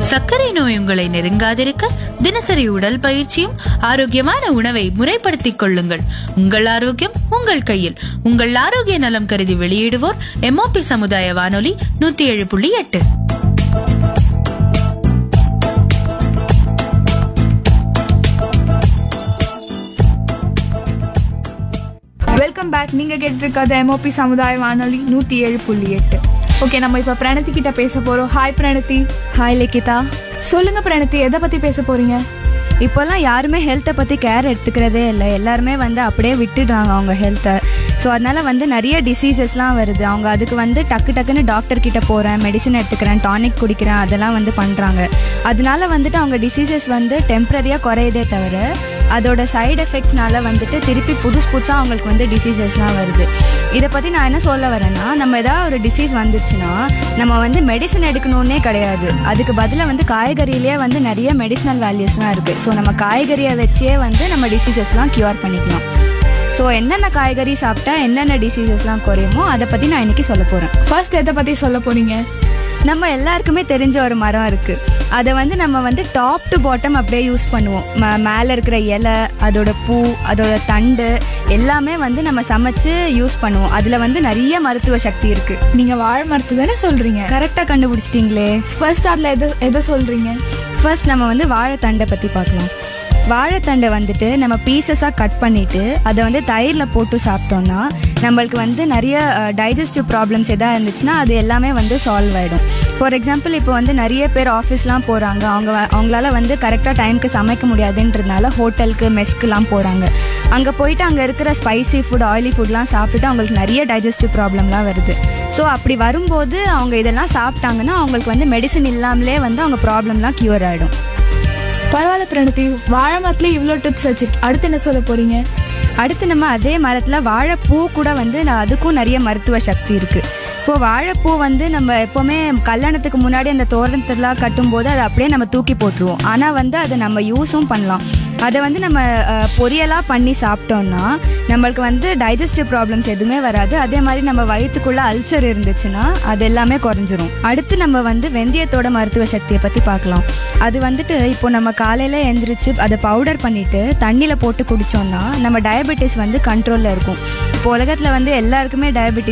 சர்க்கரை நோய் உங்களை நெருங்காதிருக்க தினசரி உடல் பயிற்சியும் ஆரோக்கியமான உணவை முறைப்படுத்திக் கொள்ளுங்கள் உங்கள் ஆரோக்கியம் உங்கள் கையில் உங்கள் ஆரோக்கிய நலம் கருதி வெளியிடுவோர் எம்ஓபி சமுதாய வானொலி நூத்தி ஏழு புள்ளி எட்டு வெல்கம் பேக் நீங்க கேட்டிருக்காத எம்ஓபி சமுதாய வானொலி நூத்தி ஏழு புள்ளி எட்டு ஓகே நம்ம இப்ப பிரணதி கிட்ட பேச போறோம் ஹாய் பிரணதி ஹாய் லிகிதா சொல்லுங்க பிரணதி எதை பத்தி பேச போறீங்க இப்போல்லாம் யாருமே ஹெல்த்தை பற்றி கேர் எடுத்துக்கிறதே இல்லை எல்லாருமே வந்து அப்படியே விட்டுடுறாங்க அவங்க ஹெல்த்தை ஸோ அதனால வந்து நிறைய டிசீசஸ்லாம் வருது அவங்க அதுக்கு வந்து டக்கு டக்குன்னு டாக்டர் கிட்ட போகிறேன் மெடிசன் எடுத்துக்கிறேன் டானிக் குடிக்கிறேன் அதெல்லாம் வந்து பண்ணுறாங்க அதனால வந்துட்டு அவங்க டிசீசஸ் வந்து டெம்ப்ரரியாக குறையுதே தவிர அதோட சைடு எஃபெக்ட்னால வந்துட்டு திருப்பி புதுசு புதுசாக அவங்களுக்கு வந்து டிசீசஸ்லாம் வருது இதை பற்றி நான் என்ன சொல்ல வரேன்னா நம்ம ஏதாவது ஒரு டிசீஸ் வந்துச்சுன்னா நம்ம வந்து மெடிசன் எடுக்கணுன்னே கிடையாது அதுக்கு பதிலாக வந்து காய்கறியிலே வந்து நிறைய மெடிசனல் வேல்யூஸ்லாம் இருக்குது ஸோ நம்ம காய்கறியை வச்சே வந்து நம்ம டிசீசஸ்லாம் க்யூர் பண்ணிக்கலாம் ஸோ என்னென்ன காய்கறி சாப்பிட்டா என்னென்ன டிசீசஸ்லாம் குறையுமோ அதை பற்றி நான் இன்னைக்கு சொல்ல போகிறேன் ஃபர்ஸ்ட் எதை பத்தி சொல்ல போறீங்க நம்ம எல்லாருக்குமே தெரிஞ்ச ஒரு மரம் இருக்கு அதை வந்து நம்ம வந்து டாப் டு பாட்டம் அப்படியே யூஸ் பண்ணுவோம் ம- மேலே இருக்கிற இலை அதோட பூ அதோட தண்டு எல்லாமே வந்து நம்ம சமைச்சு யூஸ் பண்ணுவோம் அதில் வந்து நிறைய மருத்துவ சக்தி இருக்கு நீங்க வாழை மரத்து தானே சொல்றீங்க கரெக்டாக கண்டுபிடிச்சிட்டிங்களே ஃபர்ஸ்ட் அதுல எதை எதை சொல்றீங்க ஃபர்ஸ்ட் நம்ம வந்து வாழைத்தண்டை பற்றி பார்க்கலாம் வாழைத்தண்டை வந்துட்டு நம்ம பீசஸாக கட் பண்ணிவிட்டு அதை வந்து தயிரில் போட்டு சாப்பிட்டோம்னா நம்மளுக்கு வந்து நிறைய டைஜஸ்டிவ் ப்ராப்ளம்ஸ் எதாவது இருந்துச்சுன்னா அது எல்லாமே வந்து சால்வ் ஆகிடும் ஃபார் எக்ஸாம்பிள் இப்போ வந்து நிறைய பேர் ஆஃபீஸ்லாம் போகிறாங்க அவங்க வ- அவங்களால வந்து கரெக்டாக டைமுக்கு சமைக்க முடியாதுன்றதுனால ஹோட்டலுக்கு மெஸ்க்குலாம் போகிறாங்க அங்கே போயிட்டு அங்கே இருக்கிற ஸ்பைசி ஃபுட் ஆயிலி ஃபுட்லாம் சாப்பிட்டுட்டு அவங்களுக்கு நிறைய டைஜஸ்டிவ் ப்ராப்ளம்லாம் வருது ஸோ அப்படி வரும்போது அவங்க இதெல்லாம் சாப்பிட்டாங்கன்னா அவங்களுக்கு வந்து மெடிசன் இல்லாமலே வந்து அவங்க ப்ராப்ளம்லாம் க்யூர் ஆகிடும் பரவாயில்ல பிரணதி வாழை மரத்துல இவ்வளோ டிப்ஸ் வச்சிருக்கு அடுத்து என்ன சொல்ல போறீங்க அடுத்து நம்ம அதே மரத்தில் வாழைப்பூ கூட வந்து நான் அதுக்கும் நிறைய மருத்துவ சக்தி இருக்குது இப்போ வாழைப்பூ வந்து நம்ம எப்போவுமே கல்யாணத்துக்கு முன்னாடி அந்த தோரணத்தெல்லாம் கட்டும்போது அதை அப்படியே நம்ம தூக்கி போட்டுருவோம் ஆனால் வந்து அதை நம்ம யூஸும் பண்ணலாம் அதை வந்து நம்ம அஹ், பொரியலா பண்ணி சாப்பிட்டோம்னா நம்மளுக்கு வந்து டைஜஸ்டிவ் ப்ராப்ளம்ஸ் எதுவுமே வராது அதே மாதிரி நம்ம வயிற்றுக்குள்ள அல்சர் இருந்துச்சுன்னா அது எல்லாமே குறைஞ்சிரும் அடுத்து நம்ம வந்து வெந்தயத்தோட மருத்துவ சக்தியை பற்றி பார்க்கலாம் அது வந்துட்டு இப்போ நம்ம காலையில் எந்திரிச்சு அதை பவுடர் பண்ணிட்டு தண்ணியில் போட்டு குடிச்சோம்னா நம்ம டயபெட்டிஸ் வந்து கண்ட்ரோலில் இருக்கும் இப்போ உலகத்தில் வந்து எல்லாருக்குமே டயபெட்டிஸ்